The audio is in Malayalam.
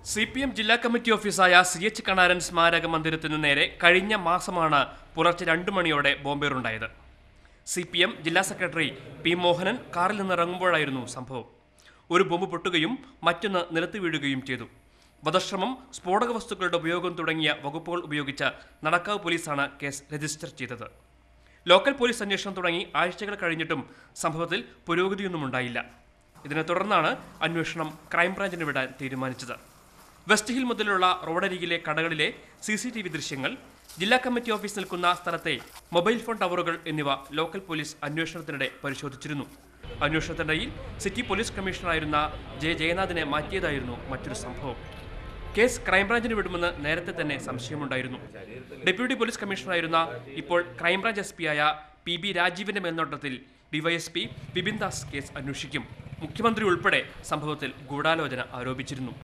സി പി എം ജില്ലാ കമ്മിറ്റി ഓഫീസായ സി എച്ച് കണാരൻ സ്മാരക മന്ദിരത്തിനു നേരെ കഴിഞ്ഞ മാസമാണ് പുലർച്ചെ രണ്ട് മണിയോടെ ബോംബേറുണ്ടായത് സി പി എം ജില്ലാ സെക്രട്ടറി പി മോഹനൻ കാറിൽ നിന്നിറങ്ങുമ്പോഴായിരുന്നു സംഭവം ഒരു ബോംബ് പൊട്ടുകയും മറ്റൊന്ന് നിലത്ത് വീഴുകയും ചെയ്തു വധശ്രമം സ്ഫോടക വസ്തുക്കളുടെ ഉപയോഗം തുടങ്ങിയ വകുപ്പുകൾ ഉപയോഗിച്ച് നടക്കാവ് പോലീസാണ് കേസ് രജിസ്റ്റർ ചെയ്തത് ലോക്കൽ പോലീസ് അന്വേഷണം തുടങ്ങി ആഴ്ചകൾ കഴിഞ്ഞിട്ടും സംഭവത്തിൽ പുരോഗതിയൊന്നും ഉണ്ടായില്ല ഇതിനെ തുടർന്നാണ് അന്വേഷണം ക്രൈംബ്രാഞ്ചിന് വിടാൻ തീരുമാനിച്ചത് വെസ്റ്റ് ഹിൽ മുതലുള്ള റോഡരികിലെ കടകളിലെ സി സി ടി വി ദൃശ്യങ്ങൾ ജില്ലാ കമ്മിറ്റി ഓഫീസ് നിൽക്കുന്ന സ്ഥലത്തെ മൊബൈൽ ഫോൺ ടവറുകൾ എന്നിവ ലോക്കൽ പോലീസ് അന്വേഷണത്തിനിടെ പരിശോധിച്ചിരുന്നു അന്വേഷണത്തിനിടയിൽ സിറ്റി പോലീസ് കമ്മീഷണറായിരുന്ന ജെ ജയനാഥിനെ മാറ്റിയതായിരുന്നു മറ്റൊരു സംഭവം കേസ് ക്രൈംബ്രാഞ്ചിന് വിടുമെന്ന് നേരത്തെ തന്നെ സംശയമുണ്ടായിരുന്നു ഡെപ്യൂട്ടി പോലീസ് കമ്മീഷണറായിരുന്ന ഇപ്പോൾ ക്രൈംബ്രാഞ്ച് എസ് പിയായ പി ബി രാജീവിന്റെ മേൽനോട്ടത്തിൽ ഡിവൈഎസ്പി ബിപിൻ ദാസ് കേസ് അന്വേഷിക്കും മുഖ്യമന്ത്രി ഉൾപ്പെടെ സംഭവത്തിൽ ഗൂഢാലോചന ആരോപിച്ചിരുന്നു